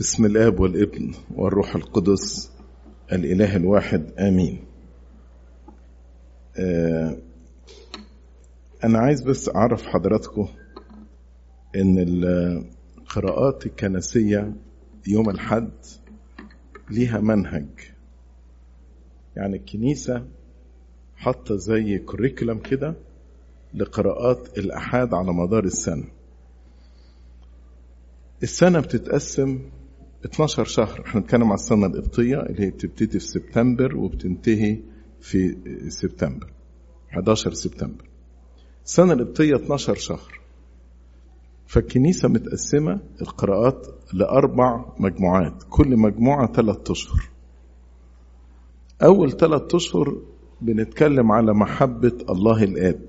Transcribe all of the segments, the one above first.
بسم الاب والابن والروح القدس الاله الواحد امين آه انا عايز بس اعرف حضراتكم ان القراءات الكنسيه يوم الحد ليها منهج يعني الكنيسه حاطه زي كوريكولم كده لقراءات الاحاد على مدار السنه السنه بتتقسم 12 شهر احنا بنتكلم على السنه القبطيه اللي هي بتبتدي في سبتمبر وبتنتهي في سبتمبر 11 سبتمبر السنه القبطيه 12 شهر فالكنيسه متقسمه القراءات لاربع مجموعات كل مجموعه ثلاث اشهر اول ثلاث اشهر بنتكلم على محبه الله الاب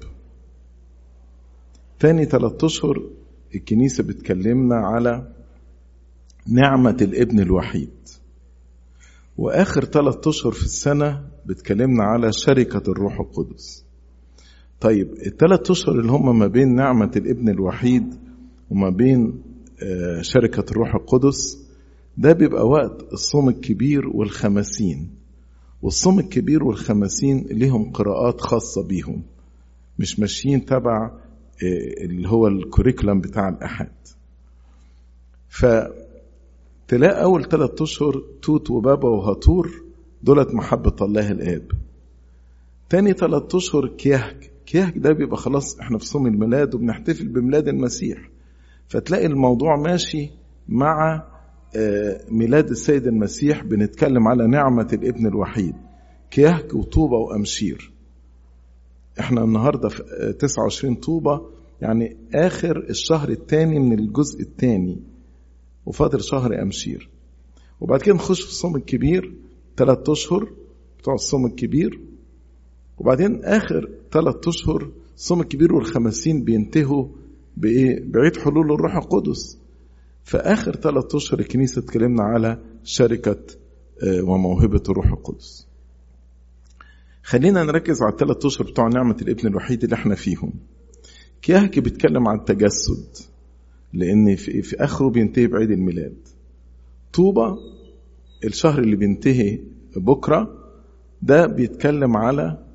تاني ثلاث اشهر الكنيسه بتكلمنا على نعمة الابن الوحيد وآخر ثلاثة أشهر في السنة بتكلمنا على شركة الروح القدس طيب الثلاث أشهر اللي هم ما بين نعمة الابن الوحيد وما بين شركة الروح القدس ده بيبقى وقت الصوم الكبير والخمسين والصوم الكبير والخمسين ليهم قراءات خاصة بيهم مش ماشيين تبع اللي هو الكوريكولم بتاع الأحد ف تلاقي أول ثلاثة أشهر توت وبابا وهاتور دولت محبة الله الآب تاني ثلاثة أشهر كيهك كيهك ده بيبقى خلاص احنا في صوم الميلاد وبنحتفل بميلاد المسيح فتلاقي الموضوع ماشي مع ميلاد السيد المسيح بنتكلم على نعمة الابن الوحيد كيهك وطوبة وأمشير احنا النهاردة في 29 طوبة يعني آخر الشهر الثاني من الجزء الثاني وفاضل شهر أمشير وبعد كده نخش في الصوم الكبير ثلاث أشهر بتوع الصوم الكبير وبعدين آخر ثلاث أشهر الصوم الكبير والخمسين بينتهوا بإيه؟ بعيد حلول الروح القدس فآخر ثلاث أشهر الكنيسة اتكلمنا على شركة وموهبة الروح القدس خلينا نركز على الثلاث أشهر بتوع نعمة الابن الوحيد اللي احنا فيهم كيهك بيتكلم عن التجسد لان في, في اخره بينتهي بعيد الميلاد طوبة الشهر اللي بينتهي بكرة ده بيتكلم على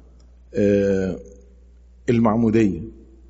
المعمودية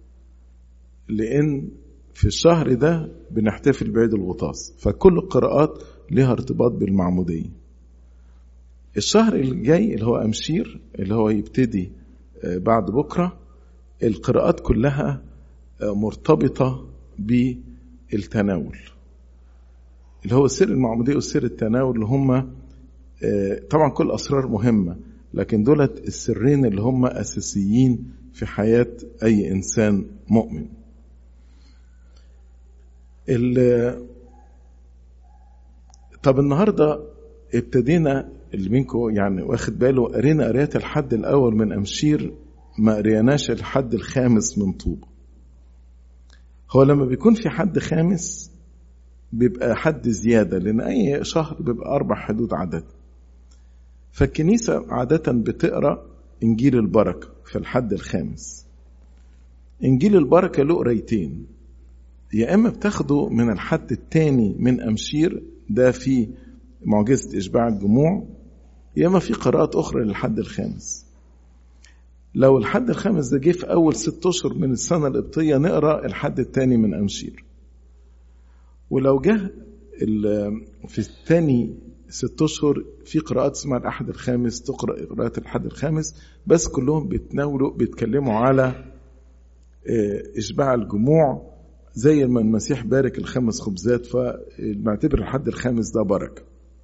لان في الشهر ده بنحتفل بعيد الغطاس فكل القراءات لها ارتباط بالمعمودية الشهر الجاي اللي هو أمشير اللي هو يبتدي بعد بكرة القراءات كلها مرتبطة بالتناول اللي هو سر المعمودية وسر التناول اللي هم طبعا كل أسرار مهمة لكن دولت السرين اللي هم أساسيين في حياة أي إنسان مؤمن طب النهاردة ابتدينا اللي منكم يعني واخد باله قرينا قرايات الحد الأول من أمشير ما قريناش الحد الخامس من طوبة هو لما بيكون في حد خامس بيبقى حد زيادة لأن أي شهر بيبقى أربع حدود عدد فالكنيسة عادة بتقرأ إنجيل البركة في الحد الخامس إنجيل البركة له قرايتين يا إما بتاخده من الحد الثاني من أمشير ده في معجزة إشباع الجموع يا إما في قراءات أخرى للحد الخامس لو الحد الخامس ده جه في أول ست أشهر من السنة القبطية نقرأ الحد الثاني من أمشير ولو جه في الثاني ست أشهر في قراءات اسمها الأحد الخامس تقرأ قراءات الحد الخامس بس كلهم بيتناولوا بيتكلموا على إشباع الجموع زي ما المسيح بارك الخمس خبزات فبنعتبر الحد الخامس ده بركة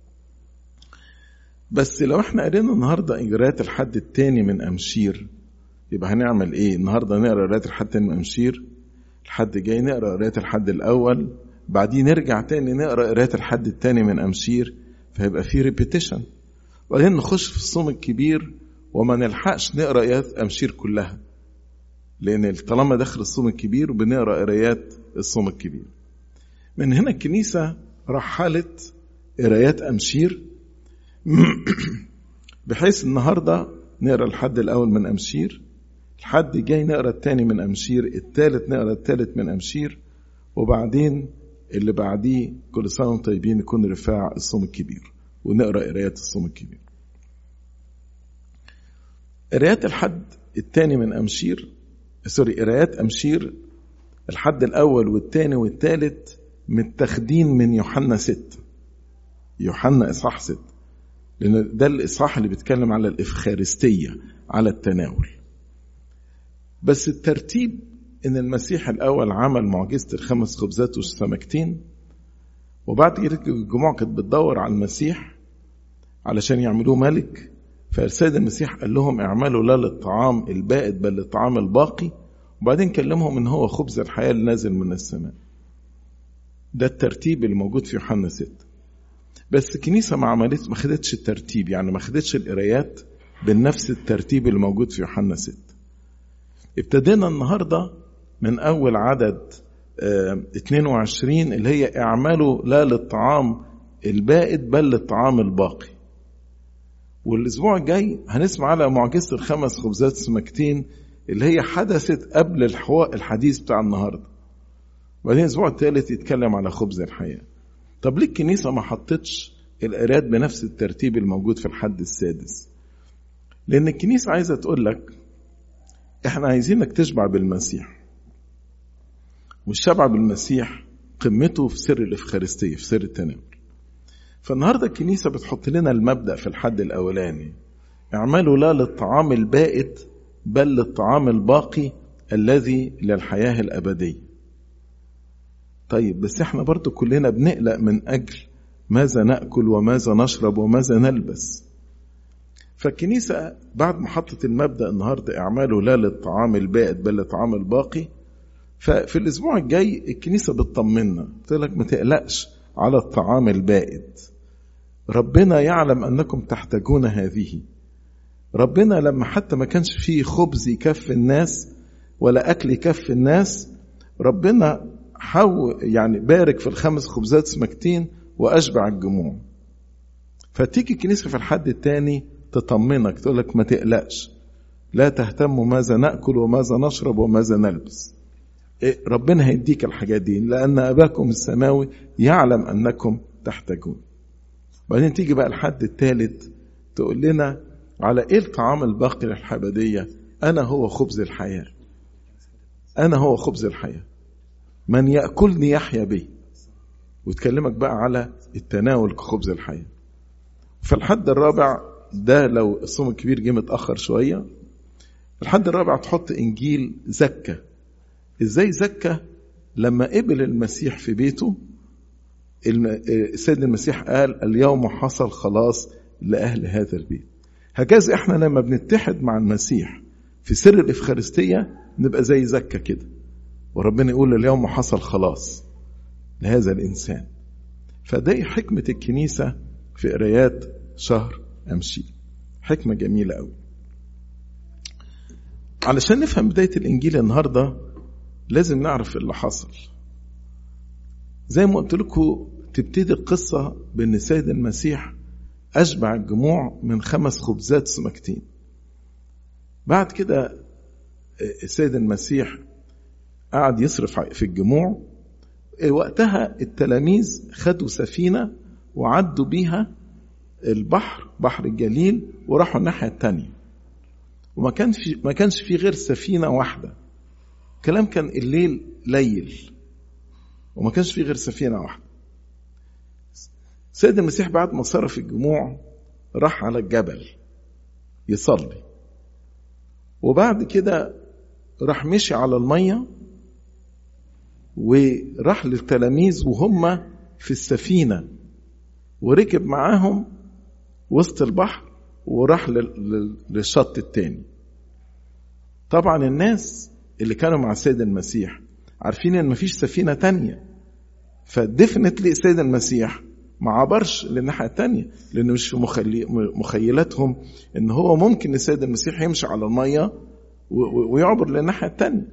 بس لو احنا قرينا النهارده قراءات الحد الثاني من أمشير يبقى هنعمل ايه النهارده نقرا قراءة الحد من أمشير الحد جاي نقرا قراءة الحد الأول بعدين نرجع تاني نقرا قراءة الحد الثاني من أمشير فهيبقى في ريبيتيشن وبعدين نخش في الصوم الكبير وما نلحقش نقرا قراءات أمشير كلها لأن طالما داخل الصوم الكبير بنقرا قرايات الصوم الكبير من هنا الكنيسة رحلت قرايات أمشير بحيث النهاردة نقرا الحد الأول من أمشير الحد جاي نقرا الثاني من أمشير الثالث نقرا الثالث من أمشير وبعدين اللي بعديه كل سنة وانتم طيبين يكون رفاع الصوم الكبير ونقرأ قرايات الصوم الكبير قرايات الحد الثاني من أمشير سوري قرايات أمشير الحد الأول والثاني والثالث متاخدين من يوحنا ستة يوحنا إصحاح ستة لأن ده الإصحاح اللي بيتكلم على الإفخارستية على التناول بس الترتيب إن المسيح الأول عمل معجزة الخمس خبزات والسمكتين وبعد كده الجموع كانت بتدور على المسيح علشان يعملوه ملك فالسيد المسيح قال لهم اعملوا لا للطعام البائد بل للطعام الباقي وبعدين كلمهم ان هو خبز الحياة اللي نازل من السماء ده الترتيب اللي موجود في يوحنا 6 بس الكنيسة ما عملت ما خدتش الترتيب يعني ما خدتش القرايات بنفس الترتيب اللي موجود في يوحنا 6 ابتدينا النهاردة من أول عدد اه 22 اللي هي اعملوا لا للطعام البائد بل للطعام الباقي والاسبوع الجاي هنسمع على معجزه الخمس خبزات سمكتين اللي هي حدثت قبل الحوار الحديث بتاع النهارده وبعدين الاسبوع الثالث يتكلم على خبز الحياه طب ليه الكنيسه ما حطتش القراءات بنفس الترتيب الموجود في الحد السادس لان الكنيسه عايزه تقول لك احنا عايزينك تشبع بالمسيح والشبع بالمسيح قمته في سر الافخارستيه في سر التناول فالنهارده الكنيسه بتحط لنا المبدا في الحد الاولاني اعملوا لا للطعام البائد بل للطعام الباقي الذي للحياه الابديه طيب بس احنا برضو كلنا بنقلق من اجل ماذا ناكل وماذا نشرب وماذا نلبس فالكنيسه بعد ما حطت المبدا النهارده اعملوا لا للطعام البائد بل للطعام الباقي ففي الاسبوع الجاي الكنيسه بتطمنا تقول لك ما تقلقش على الطعام البائد ربنا يعلم انكم تحتاجون هذه ربنا لما حتى ما كانش فيه خبز يكفي الناس ولا اكل يكفي الناس ربنا حو يعني بارك في الخمس خبزات سمكتين واشبع الجموع فتيجي الكنيسه في الحد الثاني تطمنك تقول لك ما تقلقش لا تهتموا ماذا ناكل وماذا نشرب وماذا نلبس إيه ربنا هيديك الحاجات دي لان اباكم السماوي يعلم انكم تحتاجون بعدين تيجي بقى الحد الثالث تقول لنا على ايه الطعام الباقي للحبديه انا هو خبز الحياه انا هو خبز الحياه من ياكلني يحيا بي وتكلمك بقى على التناول كخبز الحياه في الحد الرابع ده لو الصوم الكبير جه متاخر شويه الحد الرابع تحط انجيل زكه ازاي زكى لما قبل المسيح في بيته السيد المسيح قال اليوم حصل خلاص لأهل هذا البيت هكذا احنا لما بنتحد مع المسيح في سر الإفخارستية نبقى زي زكى كده وربنا يقول اليوم حصل خلاص لهذا الإنسان فدي حكمة الكنيسة في قرايات شهر أمشي حكمة جميلة قوي علشان نفهم بداية الإنجيل النهارده لازم نعرف اللي حصل زي ما قلت لكم تبتدي القصة بأن السيد المسيح أشبع الجموع من خمس خبزات سمكتين بعد كده السيد المسيح قعد يصرف في الجموع وقتها التلاميذ خدوا سفينة وعدوا بيها البحر بحر الجليل وراحوا الناحية التانية وما كان في ما كانش في غير سفينة واحدة كلام كان الليل ليل وما كانش في غير سفينة واحدة سيد المسيح بعد ما صرف الجموع راح على الجبل يصلي وبعد كده راح مشي على المية وراح للتلاميذ وهم في السفينة وركب معاهم وسط البحر وراح للشط التاني طبعا الناس اللي كانوا مع السيد المسيح عارفين ان مفيش سفينه تانية فدفنتلي السيد المسيح ما عبرش للناحيه التانية لان مش في مخلي مخيلاتهم ان هو ممكن السيد المسيح يمشي على الميه ويعبر للناحيه التانية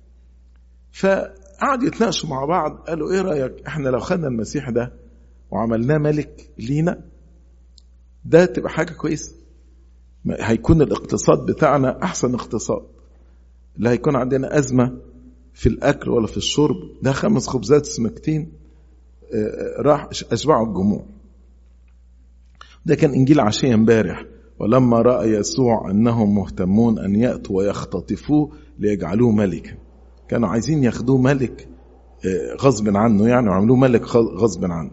فقعدوا يتناقشوا مع بعض قالوا ايه رايك احنا لو خدنا المسيح ده وعملناه ملك لينا ده تبقى حاجه كويسه هيكون الاقتصاد بتاعنا احسن اقتصاد لا هيكون عندنا أزمة في الأكل ولا في الشرب ده خمس خبزات سمكتين راح أشبعوا الجموع ده كان إنجيل عشية امبارح ولما رأى يسوع أنهم مهتمون أن يأتوا ويختطفوه ليجعلوه ملكا كانوا عايزين ياخدوه ملك غصب عنه يعني وعملوه ملك غصب عنه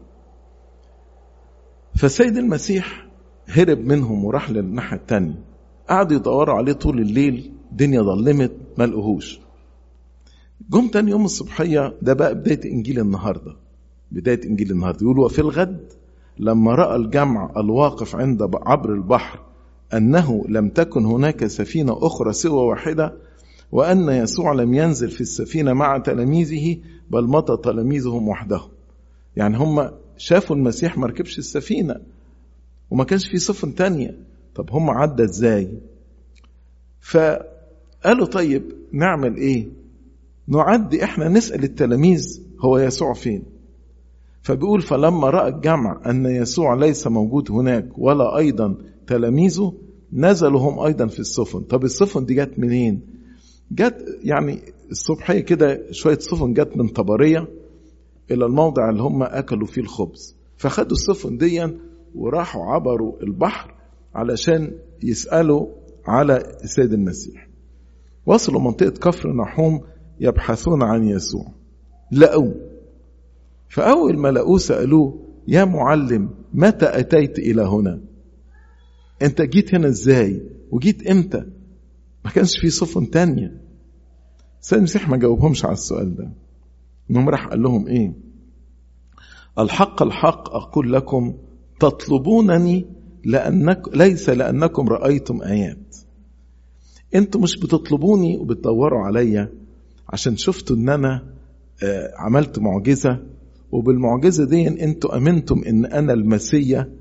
فالسيد المسيح هرب منهم وراح للناحية التانية قعدوا يدوروا عليه طول الليل الدنيا ظلمت ما لقوهوش جم تاني يوم الصبحية ده بقى بداية إنجيل النهاردة بداية إنجيل النهاردة يقول وفي الغد لما رأى الجمع الواقف عند عبر البحر أنه لم تكن هناك سفينة أخرى سوى واحدة وأن يسوع لم ينزل في السفينة مع تلاميذه بل مضى تلاميذهم وحدهم يعني هم شافوا المسيح ما ركبش السفينة وما كانش في سفن تانية طب هم عدى ازاي فقالوا طيب نعمل ايه نعدي احنا نسأل التلاميذ هو يسوع فين فبيقول فلما رأى الجمع أن يسوع ليس موجود هناك ولا أيضا تلاميذه نزلوا هم أيضا في السفن طب السفن دي جت منين جت يعني الصبحية كده شوية سفن جت من طبرية إلى الموضع اللي هم أكلوا فيه الخبز فخدوا السفن دي وراحوا عبروا البحر علشان يسألوا على السيد المسيح وصلوا منطقة كفر نحوم يبحثون عن يسوع لقوه فأول ما لقوه سألوه يا معلم متى أتيت إلى هنا أنت جيت هنا إزاي وجيت إمتى ما كانش في سفن تانية السيد المسيح ما جاوبهمش على السؤال ده انهم راح قال لهم ايه الحق الحق اقول لكم تطلبونني لانك ليس لانكم رايتم ايات انتوا مش بتطلبوني وبتدوروا عليا عشان شفتوا ان انا عملت معجزه وبالمعجزه دي انتوا امنتم ان انا المسيا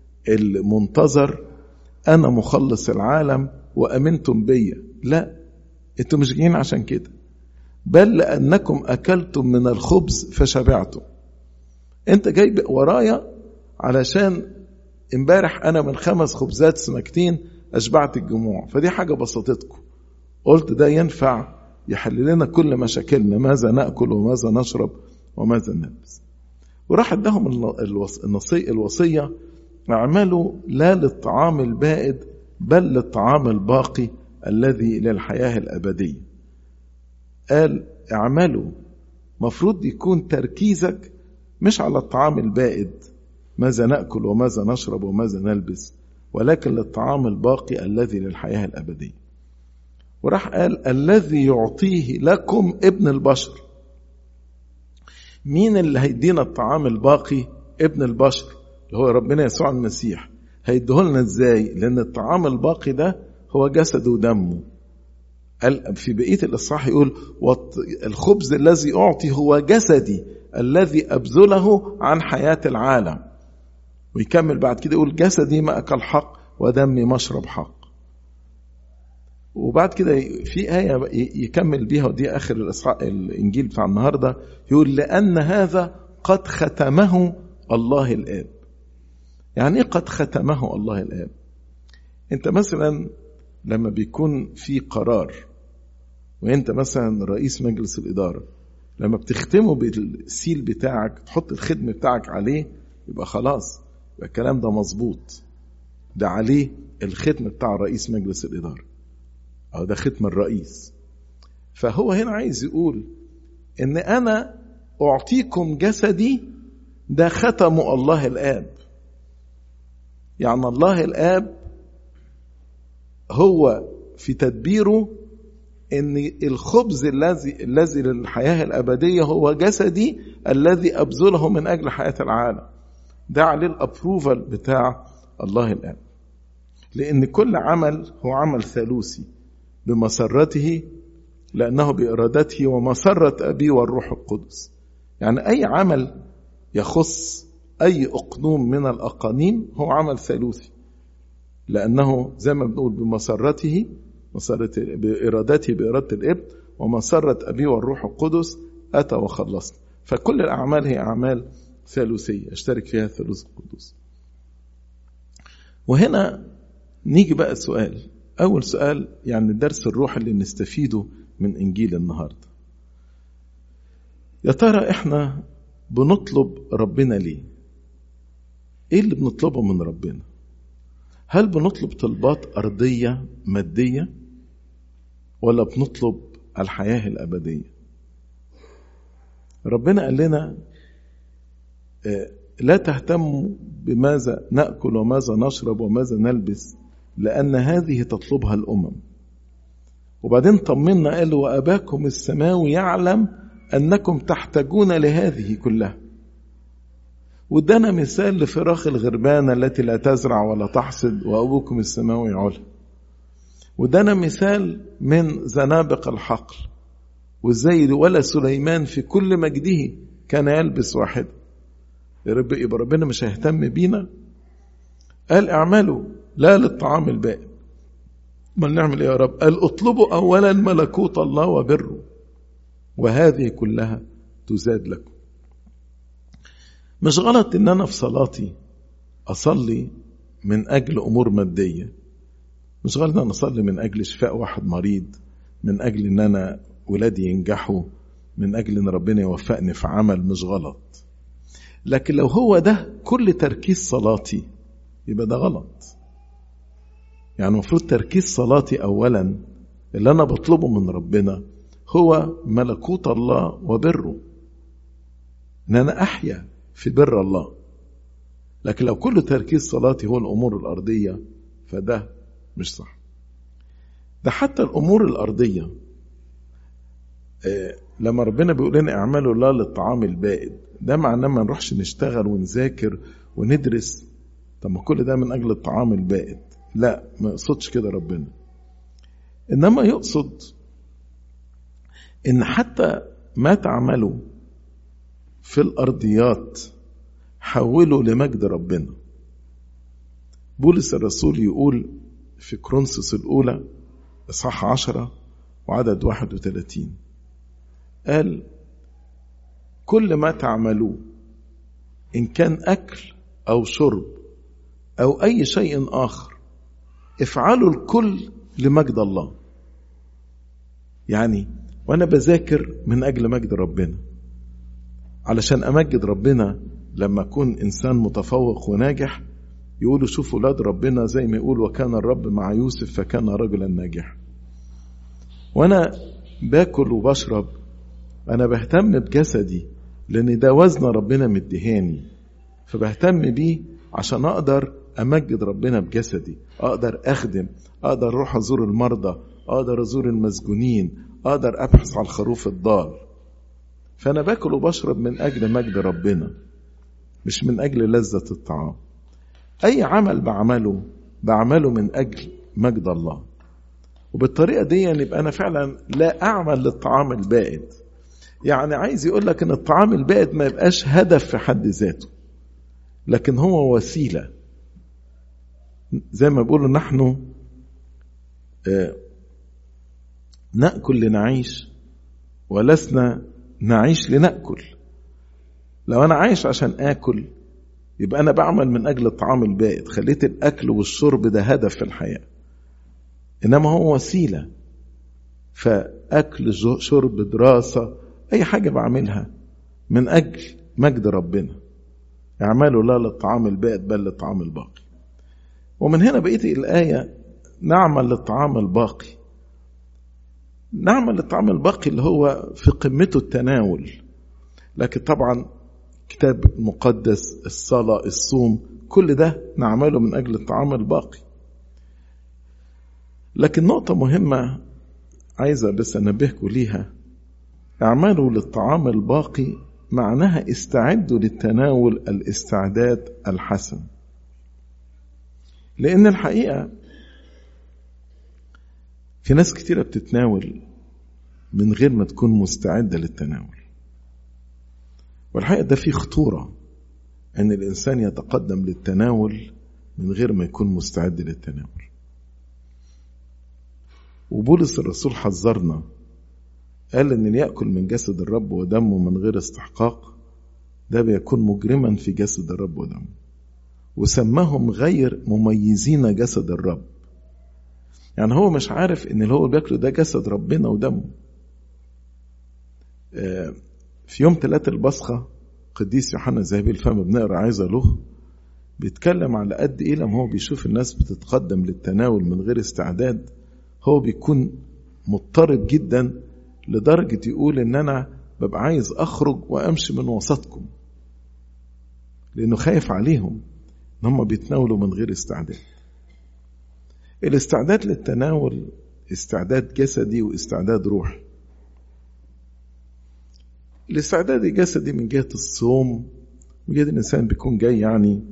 المنتظر انا مخلص العالم وامنتم بيا لا انتوا مش جايين عشان كده بل لانكم اكلتم من الخبز فشبعتم انت جاي ورايا علشان امبارح انا من خمس خبزات سمكتين اشبعت الجموع فدي حاجه بسطتكم قلت ده ينفع يحل لنا كل مشاكلنا ماذا ناكل وماذا نشرب وماذا نلبس وراح ادهم الوصيه الوصيه اعملوا لا للطعام البائد بل للطعام الباقي الذي للحياه الابديه قال اعملوا مفروض يكون تركيزك مش على الطعام البائد ماذا ناكل وماذا نشرب وماذا نلبس ولكن للطعام الباقي الذي للحياه الابديه وراح قال الذي يعطيه لكم ابن البشر مين اللي هيدينا الطعام الباقي ابن البشر اللي هو ربنا يسوع المسيح هيديهولنا ازاي لان الطعام الباقي ده هو جسده ودمه قال في بقيه الاصحاح يقول الخبز الذي اعطي هو جسدي الذي ابذله عن حياه العالم ويكمل بعد كده يقول جسدي ماكل حق ودمي مشرب حق وبعد كده في آية يكمل بيها ودي آخر الإصحاح الإنجيل بتاع النهاردة يقول لأن هذا قد ختمه الله الآب يعني إيه قد ختمه الله الآب أنت مثلا لما بيكون في قرار وأنت مثلا رئيس مجلس الإدارة لما بتختمه بالسيل بتاعك تحط الختم بتاعك عليه يبقى خلاص يبقى الكلام ده مظبوط ده عليه الختم بتاع رئيس مجلس الإدارة أو ده ختم الرئيس فهو هنا عايز يقول إن أنا أعطيكم جسدي ده ختم الله الآب يعني الله الآب هو في تدبيره ان الخبز الذي الذي للحياه الابديه هو جسدي الذي ابذله من اجل حياه العالم ده عليه الابروفال بتاع الله الاب لان كل عمل هو عمل ثالوثي بمسرته لانه بارادته ومسره ابي والروح القدس يعني اي عمل يخص اي اقنوم من الاقانيم هو عمل ثالوثي لانه زي ما بنقول بمسرته مسرة بإرادته بإرادة الابن ومسرة أبيه والروح القدس أتى وخلصنا فكل الأعمال هي أعمال ثالوثية اشترك فيها الثالوث القدوس وهنا نيجي بقى السؤال أول سؤال يعني الدرس الروح اللي نستفيده من إنجيل النهاردة يا ترى إحنا بنطلب ربنا ليه ايه اللي بنطلبه من ربنا هل بنطلب طلبات ارضيه ماديه ولا بنطلب الحياه الابديه ربنا قال لنا لا تهتموا بماذا ناكل وماذا نشرب وماذا نلبس لان هذه تطلبها الامم وبعدين طمنا قال واباكم السماوي يعلم انكم تحتاجون لهذه كلها وادانا مثال لفراخ الغربانة التي لا تزرع ولا تحصد وأبوكم السماوي يعولها وادانا مثال من زنابق الحقل وازاي ولا سليمان في كل مجده كان يلبس واحد يا رب يبقى ربنا مش هيهتم بينا قال اعملوا لا للطعام البائد امال نعمل ايه يا رب قال اطلبوا اولا ملكوت الله وبره وهذه كلها تزاد لكم مش غلط ان انا في صلاتي اصلي من اجل امور ماديه مش غلط ان انا اصلي من اجل شفاء واحد مريض من اجل ان انا ولادي ينجحوا من اجل ان ربنا يوفقني في عمل مش غلط لكن لو هو ده كل تركيز صلاتي يبقى ده غلط يعني المفروض تركيز صلاتي اولا اللي انا بطلبه من ربنا هو ملكوت الله وبره ان انا احيا في بر الله لكن لو كل تركيز صلاتي هو الامور الارضيه فده مش صح ده حتى الامور الارضيه إيه لما ربنا بيقول لنا اعملوا الله للطعام البائد ده معناه ما نروحش نشتغل ونذاكر وندرس طب ما كل ده من اجل الطعام البائد لا ما يقصدش كده ربنا انما يقصد ان حتى ما تعملوا في الارضيات حولوا لمجد ربنا بولس الرسول يقول في كرونسوس الاولى اصحاح عشرة وعدد واحد وثلاثين قال كل ما تعملوه ان كان اكل او شرب او اي شيء اخر افعلوا الكل لمجد الله يعني وانا بذاكر من اجل مجد ربنا علشان امجد ربنا لما اكون انسان متفوق وناجح يقولوا شوفوا ولاد ربنا زي ما يقول وكان الرب مع يوسف فكان رجلا ناجحا وانا باكل وبشرب انا بهتم بجسدي لان ده وزن ربنا مديهاني فبهتم بيه عشان اقدر امجد ربنا بجسدي اقدر اخدم اقدر اروح ازور المرضى اقدر ازور المسجونين اقدر ابحث عن الخروف الضال فانا باكل وبشرب من اجل مجد ربنا مش من اجل لذة الطعام اي عمل بعمله بعمله من اجل مجد الله وبالطريقة دي يبقى انا فعلا لا اعمل للطعام البائد يعني عايز يقول لك ان الطعام البائد ما يبقاش هدف في حد ذاته لكن هو وسيله زي ما بيقولوا نحن ناكل لنعيش ولسنا نعيش لناكل لو انا عايش عشان اكل يبقى انا بعمل من اجل الطعام البائد خليت الاكل والشرب ده هدف في الحياه انما هو وسيله فاكل شرب دراسه اي حاجه بعملها من اجل مجد ربنا اعملوا لا للطعام البائد بل للطعام الباقي ومن هنا بقيت الآية نعمل للطعام الباقي نعمل للطعام الباقي اللي هو في قمته التناول لكن طبعا كتاب مقدس الصلاة الصوم كل ده نعمله من أجل الطعام الباقي لكن نقطة مهمة عايزة بس أنبهكم ليها اعملوا للطعام الباقي معناها استعدوا للتناول الاستعداد الحسن لأن الحقيقة في ناس كتيرة بتتناول من غير ما تكون مستعدة للتناول والحقيقة ده فيه خطورة أن الإنسان يتقدم للتناول من غير ما يكون مستعد للتناول وبولس الرسول حذرنا قال ان اللي ياكل من جسد الرب ودمه من غير استحقاق ده بيكون مجرما في جسد الرب ودمه وسماهم غير مميزين جسد الرب يعني هو مش عارف ان اللي هو بياكله ده جسد ربنا ودمه في يوم ثلاثة البصخة قديس يوحنا ذهبي الفم بنقرا عايزة له بيتكلم على قد ايه لما هو بيشوف الناس بتتقدم للتناول من غير استعداد هو بيكون مضطرب جدا لدرجة يقول ان انا ببقى عايز اخرج وامشي من وسطكم لانه خايف عليهم ان هم بيتناولوا من غير استعداد الاستعداد للتناول استعداد جسدي واستعداد روحي الاستعداد الجسدي من جهة الصوم من جهة الإنسان بيكون جاي يعني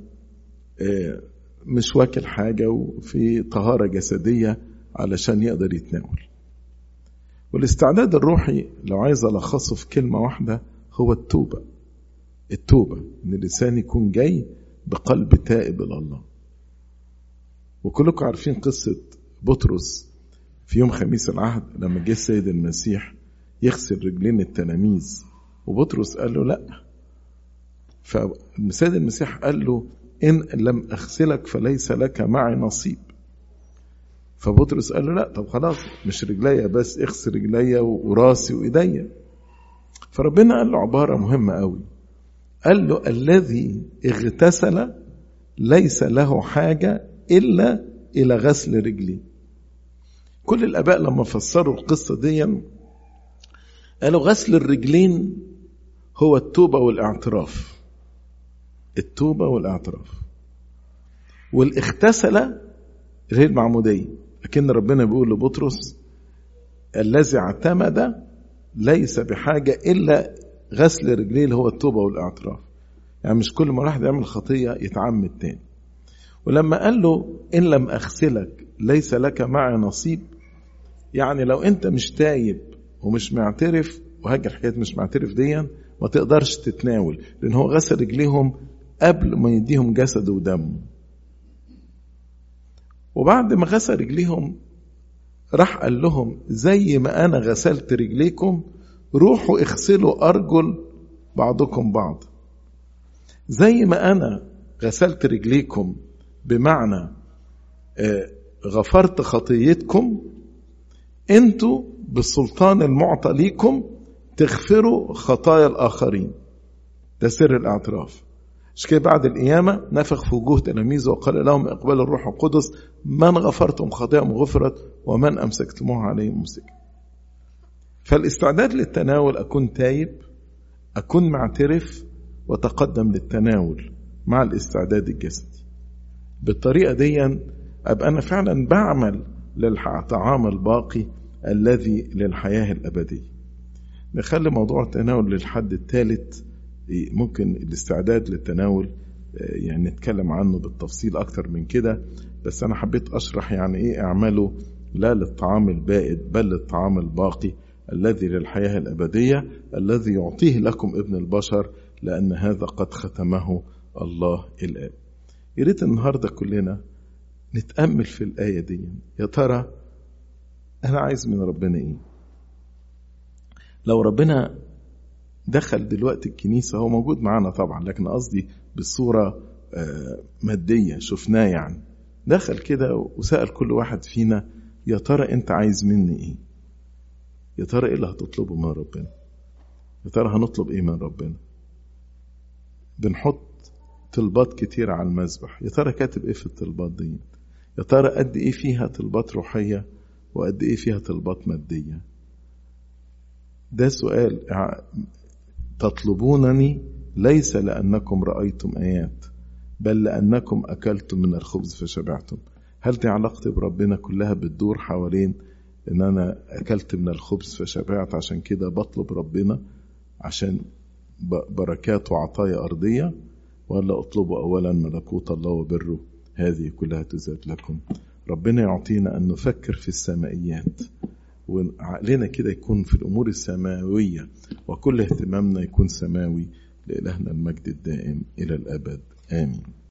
مش واكل حاجة وفي طهارة جسدية علشان يقدر يتناول والاستعداد الروحي لو عايز ألخصه في كلمة واحدة هو التوبة التوبة إن الإنسان يكون جاي بقلب تائب إلى الله وكلكم عارفين قصة بطرس في يوم خميس العهد لما جه السيد المسيح يغسل رجلين التلاميذ وبطرس قال له لا فالسيد المسيح قال له إن لم أغسلك فليس لك معي نصيب فبطرس قال له لا طب خلاص مش رجليا بس اغسل رجليا وراسي وإيديا فربنا قال له عبارة مهمة قوي قال له الذي اغتسل ليس له حاجة إلا إلى غسل رجلي كل الآباء لما فسروا القصة دي قالوا غسل الرجلين هو التوبة والاعتراف التوبة والاعتراف والاغتسل اللي هي المعمودية لكن ربنا بيقول لبطرس الذي اعتمد ليس بحاجة إلا غسل رجليه اللي هو التوبة والاعتراف يعني مش كل ما واحد يعمل خطية يتعمد تاني ولما قال له إن لم أغسلك ليس لك معي نصيب يعني لو أنت مش تايب ومش معترف وهاجي الحكاية مش معترف ديا ما تقدرش تتناول لأن هو غسل رجليهم قبل ما يديهم جسده ودمه وبعد ما غسل رجليهم راح قال لهم زي ما أنا غسلت رجليكم روحوا اغسلوا أرجل بعضكم بعض زي ما أنا غسلت رجليكم بمعنى غفرت خطيتكم انتوا بالسلطان المعطى ليكم تغفروا خطايا الآخرين ده سر الاعتراف مش كده بعد القيامة نفخ في وجوه تلاميذه وقال لهم إقبال الروح القدس من غفرتم خطاياهم غفرت ومن أمسكتموها عليهم مسك فالاستعداد للتناول أكون تايب أكون معترف وتقدم للتناول مع الاستعداد الجسدي بالطريقة دي أبقى أنا فعلا بعمل للطعام الباقي الذي للحياة الأبدية نخلي موضوع التناول للحد الثالث ممكن الاستعداد للتناول يعني نتكلم عنه بالتفصيل أكتر من كده بس أنا حبيت أشرح يعني إيه اعمله لا للطعام البائد بل للطعام الباقي الذي للحياة الأبدية الذي يعطيه لكم ابن البشر لأن هذا قد ختمه الله الآب يريد النهاردة كلنا نتأمل في الآية دي يا ترى أنا عايز من ربنا إيه لو ربنا دخل دلوقتي الكنيسة هو موجود معانا طبعا لكن قصدي بصورة مادية شفناه يعني دخل كده وسأل كل واحد فينا يا ترى أنت عايز مني إيه يا ترى إيه اللي هتطلبه من ربنا يا ترى هنطلب إيه من ربنا بنحط طلبات كتير على المذبح يا ترى كاتب إيه في الطلبات دي يا ترى قد إيه فيها طلبات روحية وقد إيه فيها طلبات مادية ده سؤال تطلبونني ليس لأنكم رأيتم آيات بل لأنكم أكلتم من الخبز فشبعتم هل دي علاقتي بربنا كلها بتدور حوالين إن أنا أكلت من الخبز فشبعت عشان كده بطلب ربنا عشان بركات وعطايا أرضية ولا أطلب أولا ملكوت الله وبره هذه كلها تزاد لكم ربنا يعطينا أن نفكر في السمائيات وعقلنا كده يكون في الأمور السماوية وكل اهتمامنا يكون سماوي لإلهنا المجد الدائم إلى الأبد آمين